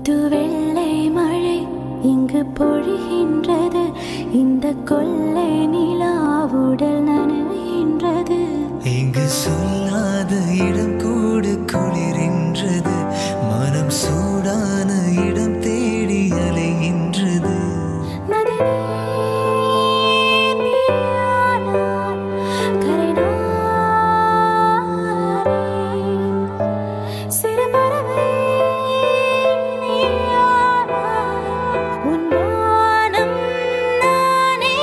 புது வெள்ளை மழை இங்கு பொழிகின்றது இந்த கொள்ளை நிலாவுடல் நனைகின்றது இங்கு சொல்லாத இடம் கூடு குளிரின்றது மனம் சூடான இடம் தேடி அலைகின்றது நதிநீர் நீரானார் கரைநாரே. சிறு பறவை நீயானாய் உன் வானம் நானே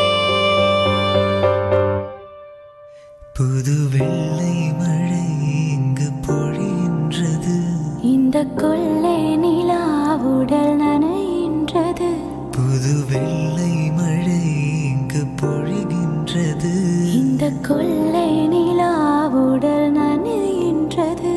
புது வெள்ளை மழை இங்கு பொழிகின்றது இந்த கொள்ளை நிலாவுடல் நனைகின்றது புது வெள்ளை மழை இங்கு பொழிகின்றது இந்த கொள்ளை நிலாவுடல் நனைகின்றது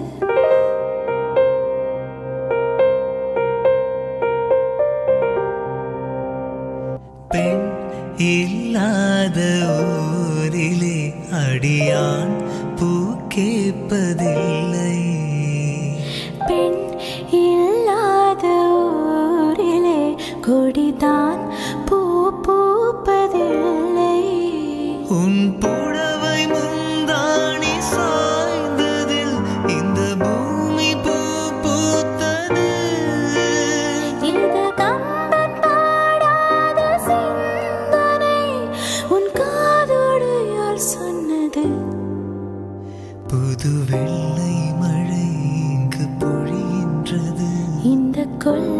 பெண் இல்லாத ஊரிலே அடியான் பூ கேட்பதில்லை பெண் இல்லாத ஊரிலே கொடிதான் பூ பூப்பதில்லை உன் புடவை முந்தாணி சாய்ந்ததில் இந்த பூமி பூ பூத்தது இது கம்பன் பாடாத சிந்தனை உன் காதோடு யார் சொன்னது புது வெள்ளை மழை இங்கு பொழிகின்றது இந்த கொள்ளை